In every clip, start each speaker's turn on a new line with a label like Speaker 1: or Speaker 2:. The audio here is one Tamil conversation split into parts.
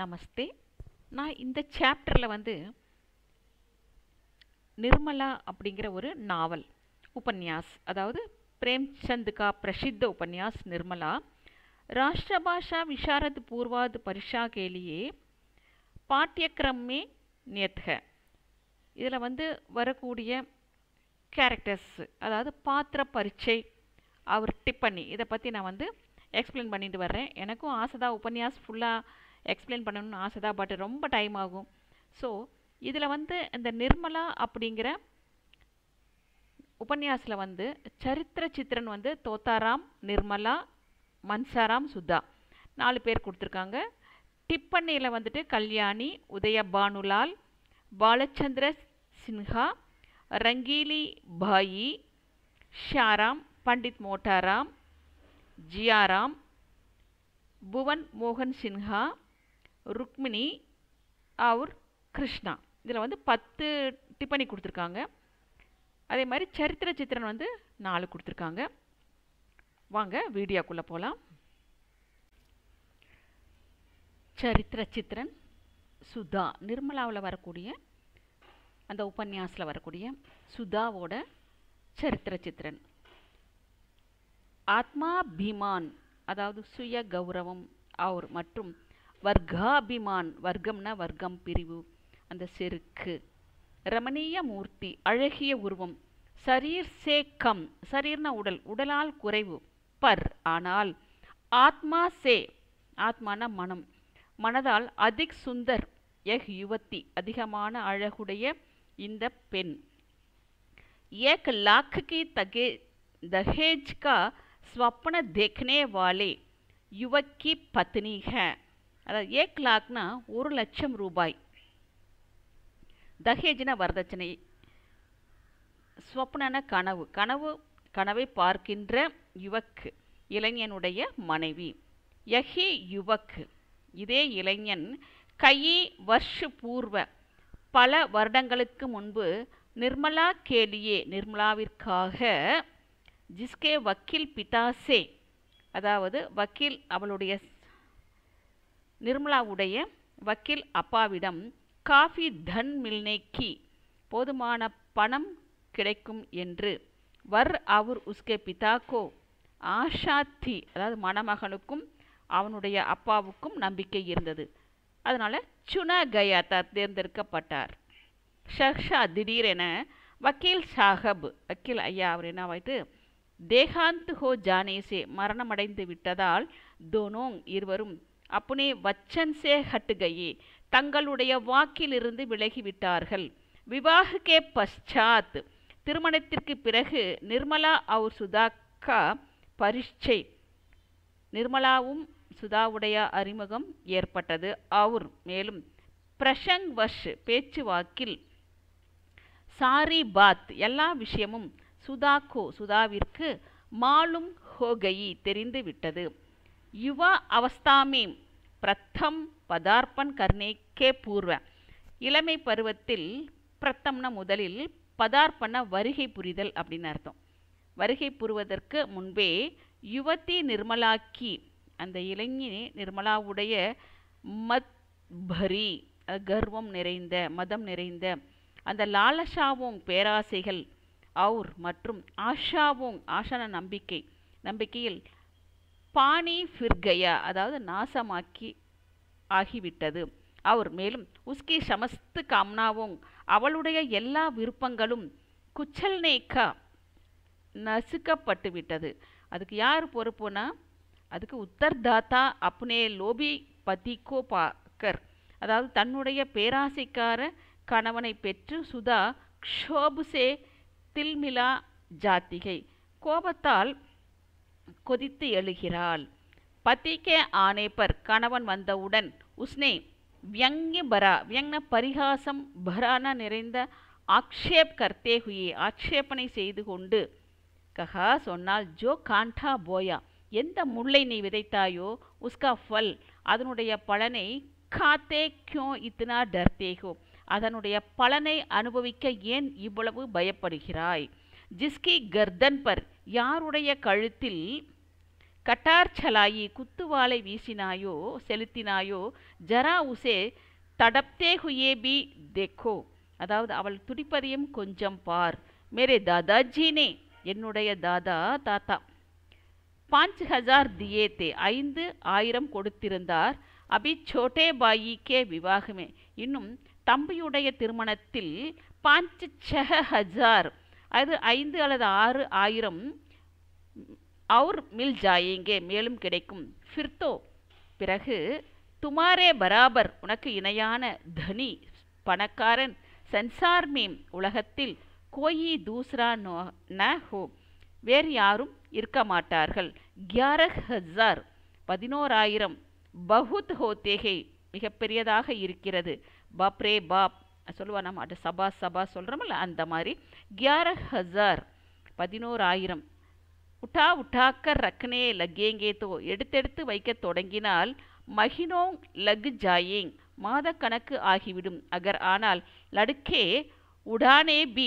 Speaker 1: நமஸ்தே நான் இந்த சாப்டரில் வந்து நிர்மலா அப்படிங்கிற ஒரு நாவல் உபன்யாஸ் அதாவது प्रेमचंद का प्रसिद्ध उपन्यास निर्मला राष्ट्रभाषा विशारद पूर्वाध परीक्षा के लिए पाठ्यक्रम में नियत है இதில் வந்து வரக்கூடிய கேரக்டர்ஸ் அதாவது பாத்திர பரீட்சை அவர் டிப்பண்ணி இதை பற்றி நான் வந்து எக்ஸ்பிளைன் பண்ணிட்டு வர்றேன் எனக்கும் ஆசைதா உபன்யாஸ் ஃபுல்லாக எக்ஸ்பிளைன் பண்ணணும்னு ஆசைதா பட் ரொம்ப டைம் ஆகும் ஸோ இதில் வந்து இந்த நிர்மலா அப்படிங்கிற உபன்யாஸில் வந்து சரித்திர சித்திரன் வந்து தோத்தாராம் நிர்மலா மன்சாராம் சுதா நாலு பேர் கொடுத்துருக்காங்க டிப்பண்ணியில் வந்துட்டு கல்யாணி உதய பானுலால் பாலச்சந்திர சின்ஹா ரங்கீலி பாயி ஷாராம் பண்டித் மோட்டாராம் ஜியாராம் புவன் மோகன் சின்ஹா ருக்மிணி அவர் கிருஷ்ணா இதில் வந்து பத்து டிப்பணி கொடுத்துருக்காங்க அதே மாதிரி சரித்திர சித்திரன் வந்து நாலு கொடுத்துருக்காங்க வாங்க வீடியோக்குள்ளே போகலாம் சரித்திர சித்திரன் சுதா நிர்மலாவில் வரக்கூடிய அந்த உபன்யாஸில் வரக்கூடிய சுதாவோட சரித்திர சித்திரன் ஆத்மாபிமான் அதாவது சுய கௌரவம் அவர் மற்றும் வர்க்காபிமான் வர்க்கம்னா வர்க்கம் பிரிவு அந்த செருக்கு ரமணீய மூர்த்தி அழகிய உருவம் சரீர் சே கம் சரீர்னா உடல் உடலால் குறைவு பர் ஆனால் ஆத்மா சே ஆத்மான மனம் மனதால் அதிக் சுந்தர் எஹ் யுவத்தி அதிகமான அழகுடைய இந்த பெண் एक लाख की तगे दहेज का स्वप्न देखने वाले युवक की पत्नी है அதாவது ஏக் லாக்னா ஒரு லட்சம் ரூபாய் தஹேஜ்னா வரதட்சணை ஸ்வப்னன கனவு கனவு கனவை பார்க்கின்ற யுவக் இளைஞனுடைய மனைவி யஹி யுவக் இதே இளைஞன் கையி வருஷ பூர்வ பல வருடங்களுக்கு முன்பு நிர்மலா கேலியே நிர்மலாவிற்காக ஜிஸ்கே வக்கீல் பிதாசே அதாவது வக்கீல் அவளுடைய நிர்மலாவுடைய வக்கீல் அப்பாவிடம் காஃபி தன் மில்னேக்கி போதுமான பணம் கிடைக்கும் என்று வர் அவர் உஸ்கே பிதாக்கோ ஆஷாத்தி அதாவது மணமகனுக்கும் அவனுடைய அப்பாவுக்கும் நம்பிக்கை இருந்தது அதனால் சுனா கயாத்தா தேர்ந்தெடுக்கப்பட்டார் ஷர்ஷா திடீரென வக்கீல் சாஹப் வக்கீல் ஐயா அவர் என்ன ஆயிட்டு தேகாந்த் ஹோ ஜானேசே மரணமடைந்து விட்டதால் தோனோங் இருவரும் அப்புனே வச்சன் சே ஹட்டுகையே தங்களுடைய வாக்கிலிருந்து விலகிவிட்டார்கள் விவாகே பశ్చాத் திருமணத்திற்கு பிறகு நிர்மலா அவர் சுதாக்கா பரீட்சை நிர்மலாவும் சுதாவுடைய அறிமுகம் ஏற்பட்டது அவர் மேலும் பிரசங் வஷ் பேச்சுவாக்கில் சாரி பாத் எல்லா விஷயமும் சுதாக்கோ சுதாவிற்கு மாலும் ஹோகயி தெரிந்து விட்டது யுவா அவஸ்தாமே பிரத்தம் பதார்ப்பன் கர்ணேக்கே பூர்வ இளமை பருவத்தில் பிரத்தம்ன முதலில் பதார்ப்பண வருகை புரிதல் அப்படின்னு அர்த்தம் வருகை புரிவதற்கு முன்பே யுவதி நிர்மலாக்கி அந்த இளைஞனே நிர்மலாவுடைய மத் பரி கர்வம் நிறைந்த மதம் நிறைந்த அந்த லாலஷாவும் பேராசைகள் அவுர் மற்றும் ஆஷாவும் ஆஷான நம்பிக்கை நம்பிக்கையில் பாணி ஃபிர்கயா அதாவது நாசமாக்கி ஆகிவிட்டது அவர் மேலும் உஸ்கி சமஸ்து காம்னாவும் அவளுடைய எல்லா விருப்பங்களும் குச்சல்னேக்கா நசுக்கப்பட்டு விட்டது அதுக்கு யார் பொறுப்புனா அதுக்கு உத்தர்தாத்தா அப்னே லோபி பதிக்கோ பாக்கர் அதாவது தன்னுடைய பேராசைக்கார கணவனை பெற்று சுதா க்ஷோபுசே தில்மிலா ஜாத்திகை கோபத்தால் கொதித்து எழுகிறாள் பத்திக்கே ஆனேப்பர் கணவன் வந்தவுடன் உஸ்னே வியங்கி பரா வியங்ன பரிகாசம் பரான நிறைந்த ஆக்ஷேப் கர்த்தே ஹுயே ஆட்சேபனை செய்து கொண்டு கஹா சொன்னால் ஜோ காண்டா போயா எந்த முல்லை நீ விதைத்தாயோ உஸ்கா ஃபல் அதனுடைய பலனை காத்தே கியோ இத்தனா டர்த்தேகோ அதனுடைய பலனை அனுபவிக்க ஏன் இவ்வளவு பயப்படுகிறாய் ஜிஸ்கி கர்தன் பர் யாருடைய கழுத்தில் கட்டார் சலாயி குத்துவாளை வீசினாயோ செலுத்தினாயோ ஜரா உசே தடப்தே ஹுயே பி தேக்கோ அதாவது அவள் துடிப்பதையும் கொஞ்சம் பார் மேரே தாதாஜினே என்னுடைய தாதா தாத்தா பாஞ்ச் ஹஜார் தியே தே ஐந்து ஆயிரம் கொடுத்திருந்தார் அபி சோட்டே பாயி கே விவாகமே இன்னும் தம்பியுடைய திருமணத்தில் பாஞ்ச் சஹ ஹஜார் அது ஐந்து அல்லது ஆறு ஆயிரம் அவுர் மில் ஜாயேங்கே மேலும் கிடைக்கும் ஃபிர்தோ பிறகு துமாரே பராபர் உனக்கு இணையான தனி பணக்காரன் சன்சார் மேம் உலகத்தில் கோயி தூஸ்ரா நோ ந ஹோ வேறு யாரும் இருக்க மாட்டார்கள் கியாரக் ஹஜார் பதினோராயிரம் பகுத் ஹோத்தேகை மிகப்பெரியதாக இருக்கிறது பாப்ரே பாப் சொல்லுவா நம்ம அது சபா சபா சொல்கிறோம்ல அந்த மாதிரி கியாரக் ஹஜார் பதினோராயிரம் உட்டா உட்டாக்கர் ரக்கனே லக்கேங்கே தோ எடுத்தெடுத்து வைக்க தொடங்கினால் மகினோங் லகு ஜாயேங் மாதக்கணக்கு ஆகிவிடும் அகர் ஆனால் லடுக்கே உடானே பி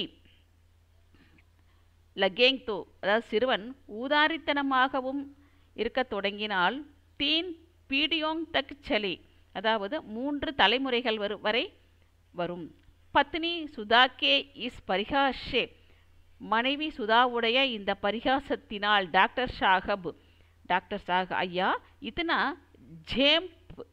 Speaker 1: லகேங் தோ அதாவது சிறுவன் ஊதாரித்தனமாகவும் இருக்க தொடங்கினால் தீன் பீடியோங் தக் சலி அதாவது மூன்று தலைமுறைகள் வரு வரை வரும் பத்னி சுதாக்கே இஸ் பரிகாஷே மனைவி சுதாவுடைய இந்த பரிகாசத்தினால் டாக்டர் ஷாகப் டாக்டர் சாக ஐயா இத்தனா ஜேம்ப்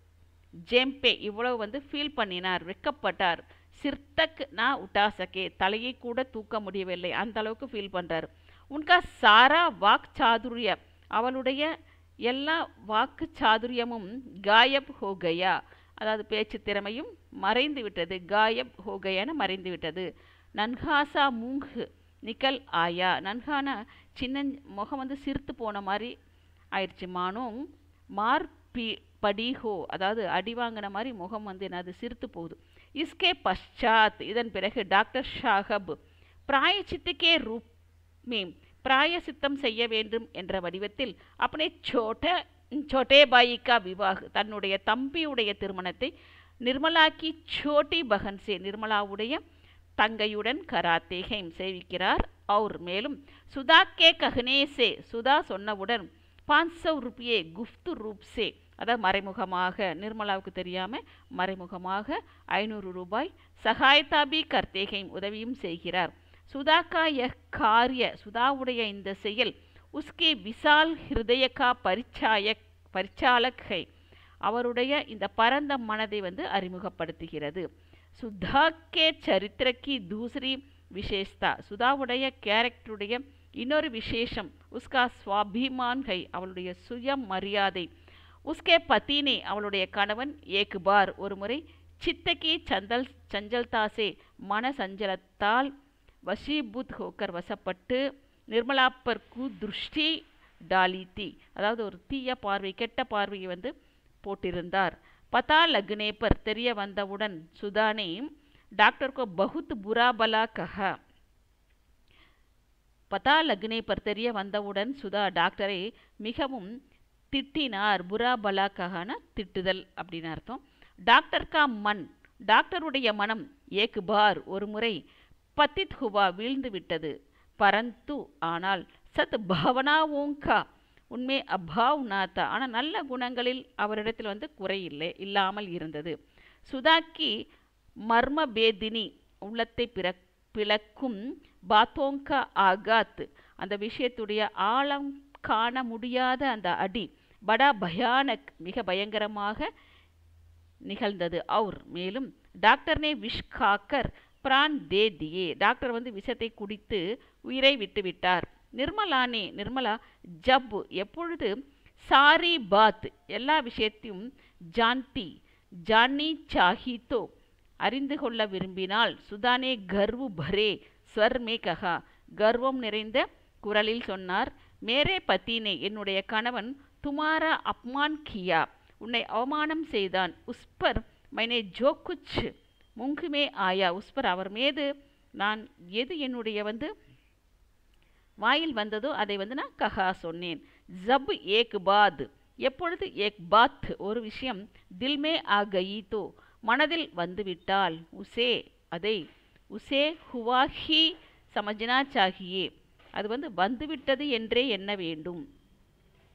Speaker 1: ஜேம்பே இவ்வளவு வந்து ஃபீல் பண்ணினார் வெக்கப்பட்டார் சிர்தக் நான் உட்டாசக்கே தலையை கூட தூக்க முடியவில்லை அந்த அளவுக்கு ஃபீல் பண்ணுறாரு உன்கா சாரா வாக் சாதுரிய அவளுடைய எல்லா வாக்கு சாதுரியமும் காயப் ஹோகயா அதாவது பேச்சு திறமையும் மறைந்து விட்டது காயப் ஹோகயான்னு மறைந்து விட்டது நன்ஹாசா மூங்கு நிக்கல் ஆயா நன்ஹானா சின்ன முகம் வந்து சிரித்து போன மாதிரி ஆயிடுச்சு மானும் மார் பி படிஹோ அதாவது அடி வாங்கின மாதிரி முகம் வந்து என்னது சிரித்து போகுது இஸ்கே பஷாத் இதன் பிறகு டாக்டர் ஷாகப் பிராயச்சித்துக்கே ரூப் மீம் பிராயசித்தம் செய்ய வேண்டும் என்ற வடிவத்தில் அப்பனே சோட்ட சோட்டே பாயிக்கா விவாக் தன்னுடைய தம்பியுடைய திருமணத்தை நிர்மலாக்கி சோட்டி பகன்சே நிர்மலாவுடைய தங்கையுடன் கராத்தேகைம் சேவிக்கிறார் அவர் மேலும் சுதா கே கஹனேசே சுதா சொன்னவுடன் பாஞ்சவ் ருப்பியே குஃப்து ரூப்சே அதாவது மறைமுகமாக நிர்மலாவுக்கு தெரியாமல் மறைமுகமாக ஐநூறு ரூபாய் சகாயதாபி கர்த்தேகையும் உதவியும் செய்கிறார் சுதாக்கா யஹ் காரிய சுதாவுடைய இந்த செயல் உஸ்கே விசால் ஹிருதயக்கா பரிச்சாயக் பரிச்சாலக் ஹை அவருடைய இந்த பரந்த மனதை வந்து அறிமுகப்படுத்துகிறது சுதா கே சரித்திரக்கி தூசரி விசேஷதா சுதாவுடைய கேரக்டருடைய இன்னொரு விசேஷம் உஸ்கா ஸ்வாபிமான் ஹை அவளுடைய சுய மரியாதை உஸ்கே பத்தினே அவளுடைய கணவன் ஏக் பார் ஒரு முறை சித்தகி சந்தல் சஞ்சல்தாசே மன சஞ்சலத்தால் வசீபுத் ஹோக்கர் வசப்பட்டு நிர்மலா பர் கு திருஷ்டி டாலி தீ அதாவது ஒரு தீய பார்வை கெட்ட பார்வையை வந்து போட்டிருந்தார் பதா லக்னே பர் தெரிய வந்தவுடன் சுதானே டாக்டர் கோ பகுத் புரா பலா கஹா பதா லக்னே பர் தெரிய வந்தவுடன் சுதா டாக்டரை மிகவும் திட்டினார் புரா பலா கஹான திட்டுதல் அப்படின்னு அர்த்தம் டாக்டர் கா மன் டாக்டருடைய மனம் ஏக் பார் ஒரு முறை பத்தித் ஹுவா வீழ்ந்து விட்டது பரந்து ஆனால் சத் பவனாவோங்கா உண்மை அபாவ் நாத்தா ஆனால் நல்ல குணங்களில் அவரிடத்தில் வந்து குறையில்லை இல்லாமல் இருந்தது சுதாக்கி மர்ம பேதினி உள்ளத்தை பிற பிளக்கும் பாத்தோங்கா ஆகாத் அந்த விஷயத்துடைய ஆழம் காண முடியாத அந்த அடி படா பயானக் மிக பயங்கரமாக நிகழ்ந்தது அவர் மேலும் டாக்டர்னே விஷ் காக்கர் பிரான் தே தியே டாக்டர் வந்து விஷத்தை குடித்து உயிரை விட்டுவிட்டார் நிர்மலானே நிர்மலா ஜப் எப்பொழுது சாரி பாத் எல்லா விஷயத்தையும் ஜான்தி ஜானி சாஹித்தோ அறிந்து கொள்ள விரும்பினால் சுதானே கர்வு பரே ஸ்வர் மே கஹா கர்வம் நிறைந்த குரலில் சொன்னார் மேரே பத்தினே என்னுடைய கணவன் துமாரா அப்மான் கியா உன்னை அவமானம் செய்தான் உஸ்பர் மைனே ஜோ குச் முங்குமே ஆயா உஸ்பர் அவர் மீது நான் எது என்னுடைய வந்து வாயில் வந்ததோ அதை வந்து நான் கஹா சொன்னேன் ஜப் ஏக் பாத் எப்பொழுது ஏக் பாத் ஒரு விஷயம் தில்மே ஆ கயீதோ மனதில் வந்துவிட்டால் உசே அதை உசே ஹுவாஹி சமஜ்னா சாகியே அது வந்து வந்துவிட்டது என்றே எண்ண வேண்டும்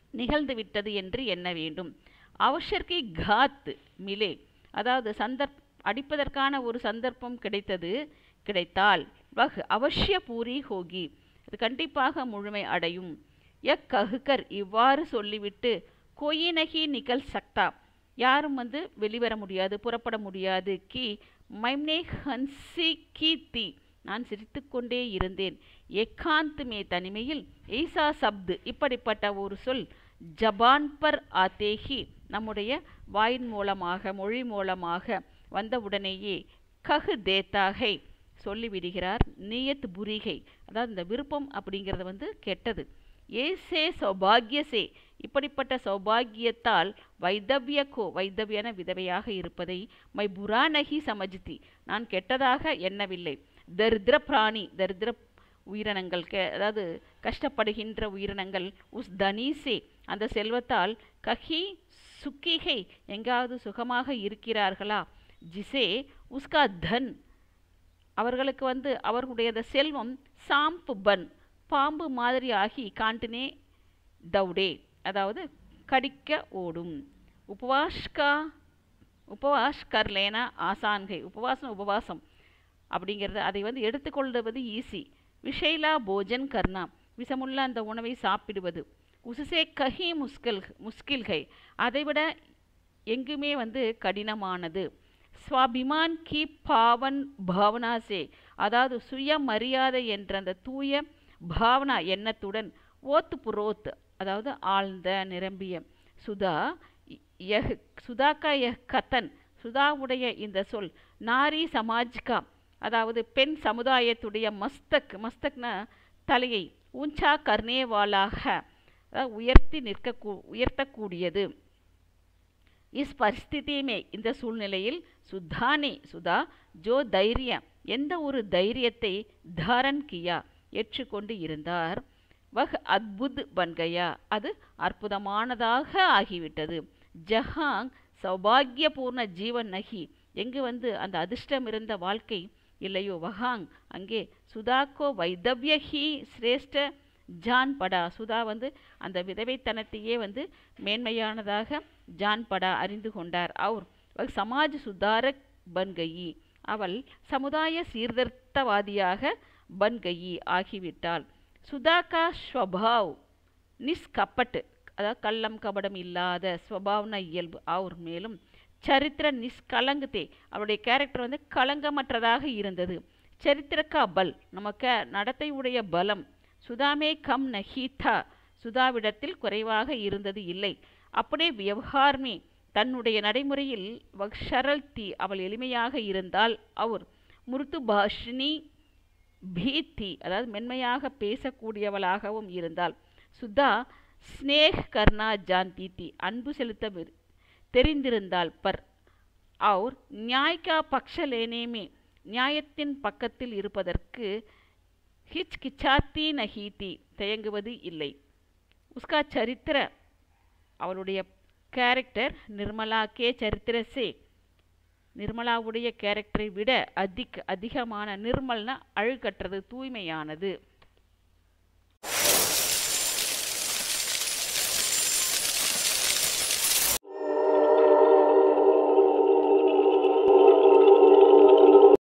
Speaker 1: நிகழ்ந்துவிட்டது என்று எண்ண வேண்டும் அவஷர்கி காத் மிலே அதாவது சந்தர்ப் அடிப்பதற்கான ஒரு சந்தர்ப்பம் கிடைத்தது கிடைத்தால் வஹ் அவசிய பூரி ஹோகி அது கண்டிப்பாக முழுமை அடையும் யக் கஹுகர் இவ்வாறு சொல்லிவிட்டு கொயினகி நிகழ் சக்தா யாரும் வந்து வெளிவர முடியாது புறப்பட முடியாது கி மைம்னே ஹன்சி கி தி நான் சிரித்துக்கொண்டே இருந்தேன் எக்காந்த் மே தனிமையில் ஈசா சப்து இப்படிப்பட்ட ஒரு சொல் ஜபான் பர் ஆத்தேஹி நம்முடைய வாயின் மூலமாக மொழி மூலமாக வந்தவுடனேயே கஹு தேத்தாகை சொல்லிவிடுகிறார் நியத் புரிகை அதாவது இந்த விருப்பம் அப்படிங்கிறது வந்து கெட்டது ஏசே சௌபாகியசே இப்படிப்பட்ட சௌபாகியத்தால் வைதவ்யக்கோ வைதவ்யன விதவையாக இருப்பதை மை புராணகி சமஜித்தி நான் கெட்டதாக எண்ணவில்லை தரித்திர பிராணி தரித்திர உயிரினங்கள் கே அதாவது கஷ்டப்படுகின்ற உயிரினங்கள் உஸ் தனீசே அந்த செல்வத்தால் கஹி சுக்கிகை எங்காவது சுகமாக இருக்கிறார்களா ஜிசே உஸ்கா தன் அவர்களுக்கு வந்து அவர்களுடைய அந்த செல்வம் சாம்பு பன் பாம்பு மாதிரி ஆகி காண்டினே தௌடே அதாவது கடிக்க ஓடும் உபவாஷ்கா உபவாஸ் கர்லேனா ஆசான்கை உபவாசம் உபவாசம் அப்படிங்கிறது அதை வந்து எடுத்துக்கொள்வது ஈஸி விஷைலா போஜன் கர்ணா விஷமுள்ள அந்த உணவை சாப்பிடுவது உசுசே கஹி முஸ்கில் முஸ்கில்கை அதைவிட எங்குமே வந்து கடினமானது ஸ்வாபிமான் கி பாவன் பாவனாசே அதாவது சுயமரியாதை என்ற அந்த தூய பாவனா எண்ணத்துடன் ஓத்து புரோத் அதாவது ஆழ்ந்த நிரம்பிய சுதா யஹ் சுதாக்கா யஹ் கத்தன் சுதாவுடைய இந்த சொல் நாரி சமாஜ்கா அதாவது பெண் சமுதாயத்துடைய மஸ்தக் மஸ்தக்னா தலையை ஊஞ்சா கர்னேவாலாக அதாவது உயர்த்தி நிற்க உயர்த்தக்கூடியது இஸ் பரிஸ்திதியுமே இந்த சூழ்நிலையில் சுத்தானே சுதா ஜோ தைரிய எந்த ஒரு தைரியத்தை தாரன் கியா ஏற்றுக்கொண்டு இருந்தார் வஹ் அத்புத் பன்கயா அது அற்புதமானதாக ஆகிவிட்டது ஜஹாங் சௌபாகியபூர்ண ஜீவன் நகி எங்கு வந்து அந்த அதிர்ஷ்டம் இருந்த வாழ்க்கை இல்லையோ வஹாங் அங்கே சுதாக்கோ வைதவ்யஹி சிரேஷ்ட ஜான் படா சுதா வந்து அந்த விதவைத்தனத்தையே வந்து மேன்மையானதாக ஜான் படா அறிந்து கொண்டார் அவர் சமாஜ் சுதாரக் பன்கயி அவள் சமுதாய சீர்திருத்தவாதியாக பன்கயி ஆகிவிட்டாள் சுதாகா ஸ்வபாவ் நிஸ்கப்பட்டு அதாவது கள்ளம் கபடம் இல்லாத ஸ்வபாவன இயல்பு அவர் மேலும் சரித்திர நிஷ்கலங்கத்தே அவருடைய கேரக்டர் வந்து களங்கமற்றதாக இருந்தது சரித்திரக்கா பல் நமக்கு நடத்தை உடைய பலம் சுதாமே கம் நஹீதா சுதாவிடத்தில் குறைவாக இருந்தது இல்லை அப்படியே வியவஹார்மே தன்னுடைய நடைமுறையில் வக்ஷரல்தி அவள் எளிமையாக இருந்தால் அவர் முருத்து பாஷினி பீத்தி அதாவது மென்மையாக பேசக்கூடியவளாகவும் இருந்தாள் சுதா ஸ்னேக் கர்ணா ஜான்தீத்தி அன்பு செலுத்த தெரிந்திருந்தால் பர் அவர் நியாய்கா பக்ஷ லேனேமே நியாயத்தின் பக்கத்தில் இருப்பதற்கு ஹிச் கிச்சாத்தி நஹீதி தயங்குவது இல்லை உஸ்கா சரித்திர அவளுடைய கேரக்டர் நிர்மலா கே சரித்திர சே நிர்மலாவுடைய கேரக்டரை விட அதிக் அதிகமான நிர்மல்னா அழுகற்றது தூய்மையானது